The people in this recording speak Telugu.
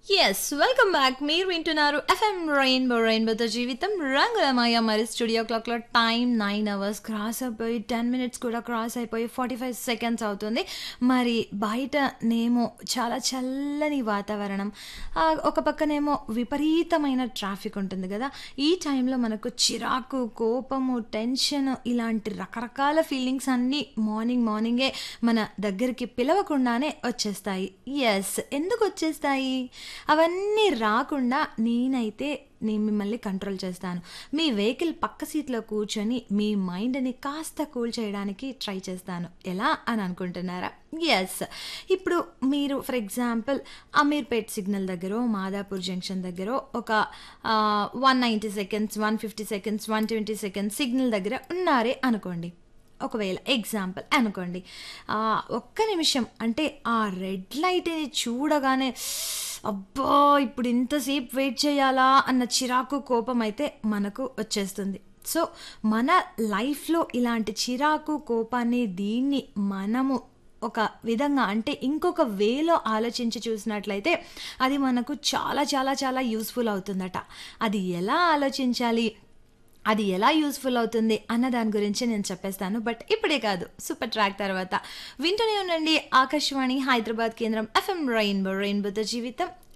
ఎస్ వెల్కమ్ బ్యాక్ మీరు వింటున్నారు ఎఫ్ఎం రెయిన్బో రెయిన్బోతో జీవితం రంగులమయ మరి స్టూడియో క్లాక్లో టైం నైన్ అవర్స్ క్రాస్ అయిపోయి టెన్ మినిట్స్ కూడా క్రాస్ అయిపోయి ఫార్టీ ఫైవ్ సెకండ్స్ అవుతుంది మరి బయటనేమో చాలా చల్లని వాతావరణం ఆ, ఒక పక్కనేమో విపరీతమైన ట్రాఫిక్ ఉంటుంది కదా ఈ టైంలో మనకు చిరాకు కోపము టెన్షన్ ఇలాంటి రకరకాల ఫీలింగ్స్ అన్నీ మార్నింగ్ మార్నింగే మన దగ్గరికి పిలవకుండానే వచ్చేస్తాయి ఎస్ ఎందుకు వచ్చేస్తాయి అవన్నీ రాకుండా నేనైతే నేను మిమ్మల్ని కంట్రోల్ చేస్తాను మీ వెహికల్ పక్క సీట్లో కూర్చొని మీ మైండ్ని కాస్త కూల్ చేయడానికి ట్రై చేస్తాను ఎలా అని అనుకుంటున్నారా ఎస్ ఇప్పుడు మీరు ఫర్ ఎగ్జాంపుల్ అమీర్పేట్ సిగ్నల్ దగ్గర మాదాపూర్ జంక్షన్ దగ్గర ఒక one ninety seconds one fifty seconds one twenty seconds signal దగ్గర ఉన్నారే అనుకోండి ఒకవేళ ఎగ్జాంపుల్ అనుకోండి ఆ, ఒక్క నిమిషం అంటే ఆ రెడ్ లైట్ని చూడగానే అబ్బా ఇప్పుడు ఇంతసేపు వెయిట్ చేయాలా అన్న చిరాకు కోపం అయితే మనకు వచ్చేస్తుంది సో మన లైఫ్లో ఇలాంటి చిరాకు కోపాన్ని దీన్ని మనము ఒక విధంగా అంటే ఇంకొక వేలో ఆలోచించి చూసినట్లయితే అది మనకు చాలా చాలా చాలా యూస్ఫుల్ అవుతుందట అది ఎలా ఆలోచించాలి అది ఎలా యూస్ఫుల్ అవుతుంది అన్న దాని గురించి నేను చెప్పేస్తాను బట్ ఇప్పుడే కాదు సూపర్ ట్రాక్ తర్వాత వింటూనే ఉండండి ఆకాశవాణి హైదరాబాద్ కేంద్రం ఎఫ్ఎం రెయిన్బో రెయిన్బోతో జీవితం